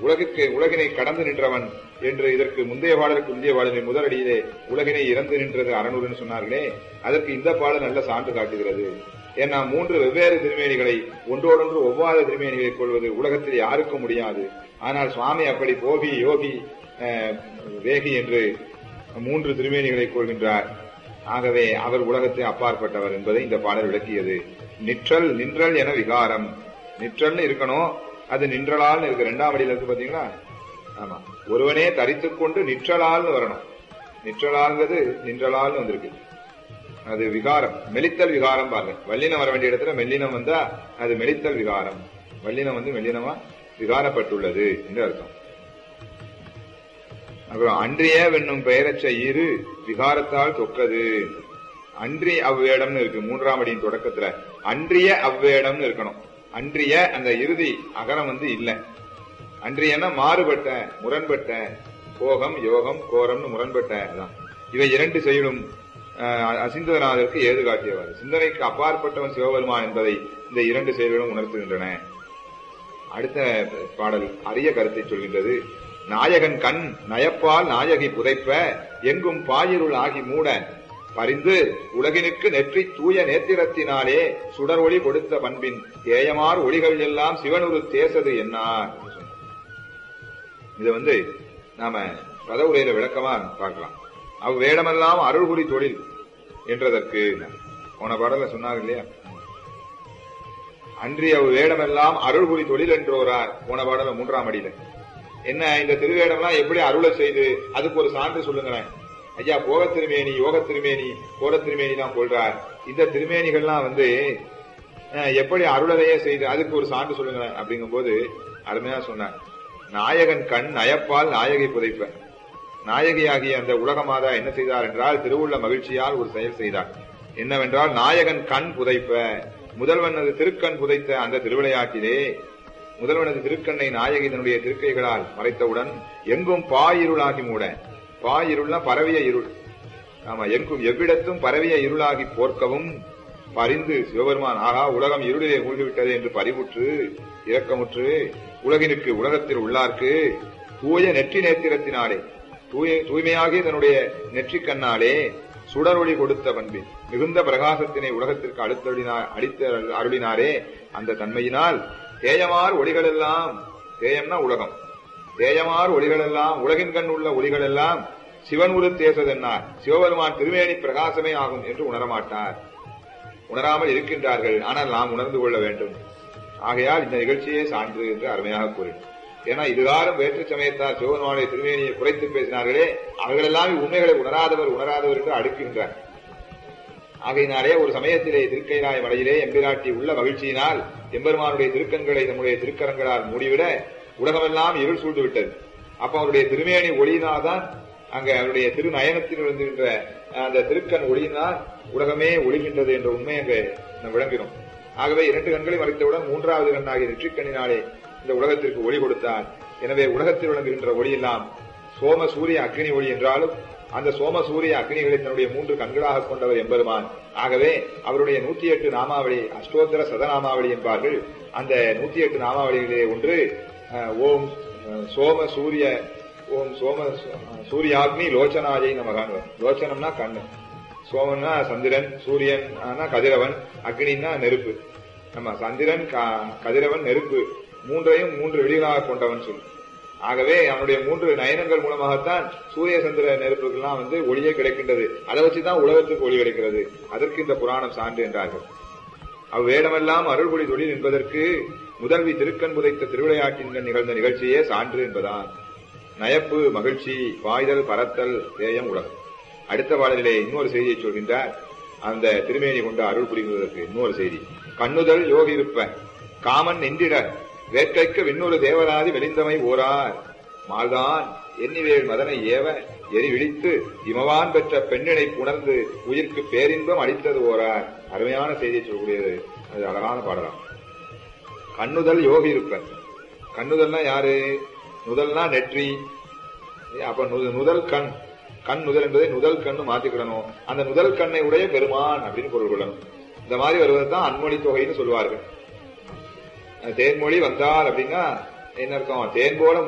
உலகுக்கு உலகினை கடந்து நின்றவன் என்று இதற்கு முந்தைய பாடலுக்கு முந்தைய பாடலின் முதலடியிலே உலகினை இறந்து நின்றது அறநூறுன்னு சொன்னார்களே அதற்கு இந்த பாடல் நல்ல சான்று காட்டுகிறது ஏன்னா மூன்று வெவ்வேறு திருமேனிகளை ஒன்றோடொன்று ஒவ்வாத திருமேனிகளை கொள்வது உலகத்தில் யாருக்கும் முடியாது ஆனால் சுவாமி அப்படி போகி யோகி அஹ், வேகி என்று மூன்று திருமேனிகளை கொள்கின்றார் ஆகவே அவர் உலகத்தை அப்பாற்பட்டவர் என்பதை இந்த பாடல் விளக்கியது நிற்றல் நின்றல் என விகாரம் நிற்றல்னு இருக்கணும் அது நின்றலால்னு இருக்கு ரெண்டாம் அடியில இருக்கு பாத்தீங்களா ஆமா ஒருவனே தரித்துக் கொண்டு நிற்றலால்னு வரணும் நிற்றலால்ங்கிறது நின்றலால்னு வந்திருக்கு அது விகாரம் மெலித்தல் விகாரம் பாருங்க வல்லினம் வர வேண்டிய இடத்துல மெல்லினம் வந்தா அது மெலித்தல் விகாரம் வல்லினம் வந்து மெல்லினமா விகாரப்பட்டுள்ளது என்று அர்த்தம் அப்புறம் அன்றிய வென்னும் பெயரச்ச ஈறு விகாரத்தால் தொக்கது அன்றி அவ்வேடம்னு இருக்கு மூன்றாம் அடியின் தொடக்கத்துல அன்றிய அவ்வேடம்னு இருக்கணும் அன்றிய அந்த இறுதி அகரம் வந்து இல்ல அன்றியன்னா மாறுபட்ட முரண்பட்ட போகம் யோகம் கோரம்னு முரண்பட்ட அதான் இவை இரண்டு செயலும் அஹ், அசிந்தநாதருக்கு ஏது காட்டியவர் சிந்தனைக்கு அப்பாற்பட்டவன் சிவபெருமான் என்பதை இந்த இரண்டு செயல்களும் உணர்த்துகின்றன அடுத்த பாடல் அரிய கருத்தை சொல்கின்றது நாயகன் கண் நயப்பால் நாயகி புதைப்ப எங்கும் பாயிருள் ஆகி மூட பரிந்து உலகினுக்கு நெற்றி தூய நேத்திரத்தினாலே சுடர் ஒளி கொடுத்த பண்பின் ஏயமார் ஒளிகள் எல்லாம் சிவனுரு தேசது என்னார் என்று சொன்னார். இதை வந்து நாம பத உரையில விளக்கமா பார்க்கலாம் அவ்வேடமெல்லாம் அருள்குறி தொழில் என்றதற்கு போன பாடல சொன்னாங்க இல்லையா அன்றிய வேடமெல்லாம் அருள்புரி தொழில் என்றோரார் போன பாடல மூன்றாம் அடியில என்ன இந்த திருவேடம்லாம் எப்படி அருளை செய்து அதுக்கு ஒரு சான்று சொல்லுங்களேன் ஐயா போக திருமேனி யோக திருமேனி கோர திருமேனி தான் கொள்றார் இந்த திருமேனிகள்லாம் வந்து அஹ், எப்படி அருளலையே செய்து அதுக்கு ஒரு சான்று சொல்லுங்களேன் அப்படிங்கும்போது அருமையா சொன்னார் நாயகன் கண் நயப்பால் நாயகி புதைப்ப நாயகியாகிய அந்த உலகமாதா என்ன செய்தார் என்றால் திருவுள்ள மகிழ்ச்சியால் ஒரு செயல் செய்தார் என்னவென்றால் நாயகன் கண் புதைப்ப முதல்வனது திருக்கண் புதைத்த அந்த திருவிளையாட்டிலே முதல்வனது திருக்கண்ணை நாயகி தன்னுடைய திருக்கைகளால் மறைத்தவுடன் எங்கும் பாயிருளாகி மூட பாயிருள்னா பரவிய இருள் ஆமா எங்கும் எவ்விடத்தும் பரவிய இருளாகி போர்க்கவும் பரிந்து சிவபெருமான் ஆகா உலகம் இருளிலே மூழ்கிவிட்டது என்று பறிவுற்று இரக்கமுற்று உலகினுக்கு உலகத்தில் உள்ளார்க்கு தூய நெற்றி நேத்திரத்தினாலே தூய தூய்மையாகிய தன்னுடைய நெற்றிக் கண்ணாலே சுடரொளி கொடுத்த பண்பின் மிகுந்த பிரகாசத்தினை உலகத்திற்கு அழுத்தருளினார் அளித்து அருளினாரே அந்த தன்மையினால் தேயமார் ஒளிகளெல்லாம் தேயம்னா உலகம் தேயமார் ஒளிகளெல்லாம் உலகின் கண் உள்ள ஒளிகளெல்லாம் சிவன் உரு தேசதென்னார் சிவபெருமான் திருமேனி பிரகாசமே ஆகும் என்று உணரமாட்டார் உணராமல் இருக்கின்றார்கள் ஆனால் நாம் உணர்ந்து கொள்ள வேண்டும் ஆகையால் இந்த நிகழ்ச்சியே சான்று என்று அருமையாக கூறினோம் ஏன்னா இதுகாரம் வேற்று சமயத்தார் சிவபெருமானுடைய திருமேனியை குறைத்து பேசினார்களே அவர்களெல்லாம் உண்மைகளை உணராதவர் உணராதவர் என்று அடுக்கின்றார் ஆகையினாலே ஒரு சமயத்திலே திருக்கைலாய மலையிலே எம்பிராட்டி உள்ள மகிழ்ச்சியினால் எம்பெருமானுடைய திருக்கண்களை நம்முடைய திருக்கரங்களால் மூடிவிட உலகமெல்லாம் இருள் சூழ்ந்து விட்டது அப்ப அவருடைய திருமேனி ஒளியினால்தான் அங்க அவருடைய திருநயனத்தில் விழுந்துகின்ற அந்த திருக்கண் ஒளியினால் உலகமே ஒளிகின்றது என்ற உண்மை அங்கு நாம் விளங்கினோம் ஆகவே இரண்டு கண்களை மறைத்தவுடன் மூன்றாவது கண்ணாகிய நெற்றிக்கண்ணினாலே இந்த உலகத்திற்கு ஒளி கொடுத்தார் எனவே உலகத்தில் விளங்குகின்ற ஒளி எல்லாம் சோம சூரிய அக்னி ஒளி என்றாலும் அந்த சோம சூரிய அக்னிகளை தன்னுடைய மூன்று கண்களாக கொண்டவர் எம்பெருமான் ஆகவே அவருடைய நூத்தி எட்டு நாமாவளி அஷ்டோத்தர சதநாமாவளி என்பார்கள் அந்த நூத்தி எட்டு நாமாவளிகளிலே ஒன்று அஹ், ஓம் அஹ், சோம சூரிய ஓம் சோம அஹ், சூர்யாக்னி லோச்சனாஜை நமகான் லோச்சனம்னா கண்ணு சோமன்னா சந்திரன் சூரியன் ஆனா கதிரவன் அக்னின்னா நெருப்பு நம்ம சந்திரன் க- கதிரவன் நெருப்பு மூன்றையும் மூன்று வெளிகளாக கொண்டவன் சொல்லு ஆகவே அவனுடைய மூன்று நயனங்கள் மூலமாகத்தான் சூரிய சந்திர நெருப்புக்கெல்லாம் வந்து ஒளியே கிடைக்கின்றது அதை வச்சுதான் உலகத்துக்கு ஒளி கிடைக்கிறது அதற்கு இந்த புராணம் சான்று என்றார்கள் அவ்வேடமெல்லாம் அருள்பொழி தொழில் என்பதற்கு முதல்வி திருக்கண் புதைத்த திருவிளையாட்டின் நிகழ்ந்த நிகழ்ச்சியே சான்று என்பதான் நயப்பு மகிழ்ச்சி பாய்தல் பரத்தல் தேயம் உலகம் அடுத்த பாடலிலே இன்னொரு செய்தியை சொல்கின்றார் அந்த திருமேனி கொண்டு அருள் புரிவதற்கு இன்னொரு செய்தி கண்ணுதல் யோகி இருப்ப காமன் நின்றிட வேட்கைக்கு விண்ணொரு தேவராதி வெளிந்தமை ஓரார் மால்தான் எண்ணிவேல் மதனை ஏவ எரி விழித்து இமவான் பெற்ற பெண்ணினை புணர்ந்து உயிர்க்கு பேரின்பம் அளித்தது ஓரார் அருமையான செய்தியை சொல்லக்கூடியது அது அழகான பாடலாம் கண்ணுதல் யோகி இருப்ப கண்ணுதல்னா யாரு நுதல்னா நெற்றி அப்ப நு- நுதல் கண் கண் நுதல் என்பதை நுதல் கண்ணு மாத்திக்கிடணும் அந்த நுதல் கண்ணை உடைய பெருமான் அப்படின்னு பொருள் கொள்ளணும் இந்த மாதிரி வருவதுதான் அன்மொழி தொகைன்னு சொல்லுவார்கள் தேன்மொழி வந்தால் அப்படின்னா என்ன அர்த்தம் தேன் போல